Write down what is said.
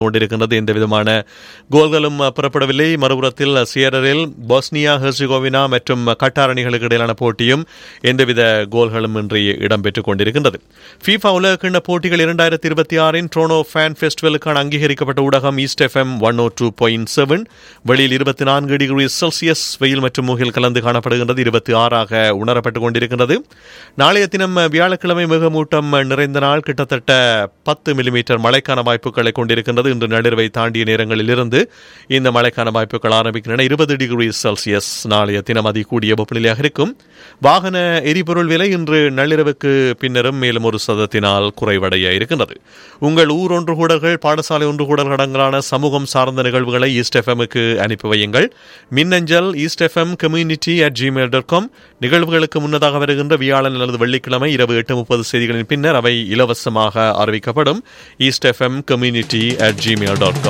கொண்டிருக்கின்றது எந்த விதமான கோல்களும் புறப்படவில்லை மறுபுறத்தில் சியரில் பொஸ்னியா ஹெர்சிகோவினா மற்றும் கட்டார் அணிகளுக்கு இடையிலான போட்டியும் எந்தவித கோல்களும் இன்றி இடம்பெற்றுக் கொண்டிருக்கின்றது ஃபீஃபா உலகக்கிண்ண போட்டிகள் இரண்டாயிரத்தி இருபத்தி ஆறின் ட்ரோனோ ஃபேன் ஃபெஸ்டிவலுக்கான அங்கீகரிக்கப்பட்ட ஊடகம் east FM one O two point seven வெளியில் இருபத்தி நான்கு டிகிரி செல்சியஸ் வெயில் மற்றும் மூகில் கலந்து காணப்படுகின்றது இருபத்தி ஆறாக உணரப்பட்டுக் கொண்டிருக்கின்றது நாளைய தினம் வியாழக்கிழமை மிகமூட்டம் நிறைந்த நாள் கிட்டத்தட்ட பத்து மில்லிமீட்டர் மழைக்கான வாய்ப்புகளை கொண்டிருக்கின்றது இன்று நள்ளிரவை தாண்டிய நேரங்களில் இருந்து இந்த மழைக்கான வாய்ப்புகள் ஆரம்பிக்கின்றன இருபது டிகிரி செல்சியஸ் நாளைய தினம் அதி கூடிய வெப்பநிலையாக இருக்கும் வாகன எரிபொருள் விலை இன்று நள்ளிரவுக்கு பின்னரும் மேலும் ஒரு சதத்தினால் குறைவடைய இருக்கின்றது உங்கள் ஊர் ஒன்று கூடல்கள் பாடசாலை ஒன்று கூடல் அடங்கலான சமூகம் சார்ந்த நிகழ்வுகளை ஈஸ்ட் எஃப்எம்க்கு அனுப்பி வையுங்கள் மின்னஞ்சல் east FM community at Gmail dot com நிகழ்வுகளுக்கு முன்னதாக வருகின்ற வியாழன் அல்லது வெள்ளிக்கிழமை இரவு எட்டு முப்பது செய்திகளின் பின்னர் அவை இலவசமாக அறிவிக்கப்படும் east FM community at Gmail dot com